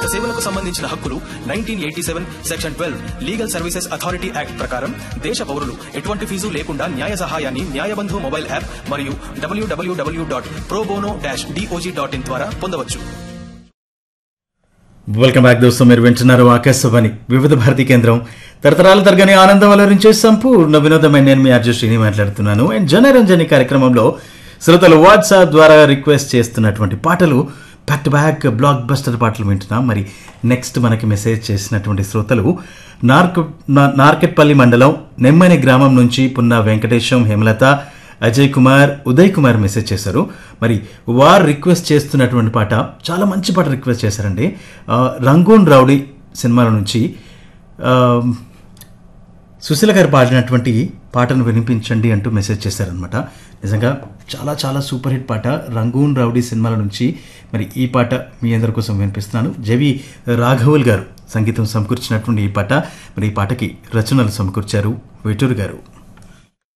సేవలకు సంబంధించిన హక్కులు nineteen eighty seven section twelve legal services authority act ప్రకారం దేశ పౌరులు ఎటువంటి ఫీజు లేకుండా న్యాయ సహాయాన్ని న్యాయబంధు మొబైల్ యాప్ మరియు W W W dot pro bono dash D O G dot in ద్వారా పొందవచ్చు వెల్కమ్ బ్యాక్ దోస్తు మీరు వింటున్నారు ఆకాశవాణి వివిధ భారతి కేంద్రం తరతరాల తరగని ఆనందం అలరించే సంపూర్ణ వినోదమైన నేను మీ అర్జు శ్రీని మాట్లాడుతున్నాను అండ్ జనరంజని కార్యక్రమంలో శ్రోతలు వాట్సాప్ ద్వారా రిక్వెస్ట్ చేస్తున్నటువంటి పాటలు back to back blockbuster పాటలు వింటున్నాం మరి నెక్స్ట్ మనకి మెసేజ్ చేసినటువంటి శ్రోతలు నార్క నా- నార్కెట్పల్లి మండలం నెమ్మని గ్రామం నుంచి పున్న వెంకటేశం హేమలత అజయ్ కుమార్ ఉదయ్ కుమార్ మెసేజ్ చేశారు మరి వారు రిక్వెస్ట్ చేస్తున్నటువంటి పాట చాలా మంచి పాట రిక్వెస్ట్ చేశారండి ఆ, రంగూన్ రౌడీ సినిమాల నుంచి ఆ, సుశీల గారు పాడినటువంటి పాటను వినిపించండి అంటూ మెసేజ్ చేశారనమాట నిజంగా చాలా చాలా సూపర్ హిట్ పాట రంగూన్ రౌడీ సినిమాల నుంచి మరి ఈ పాట మీ అందరి కోసం వినిపిస్తున్నాను జవి రాఘవుల్ గారు సంగీతం సమకూర్చినటువంటి ఈ పాట మరి ఈ పాటకి రచనలు సమకూర్చారు వేటూరు గారు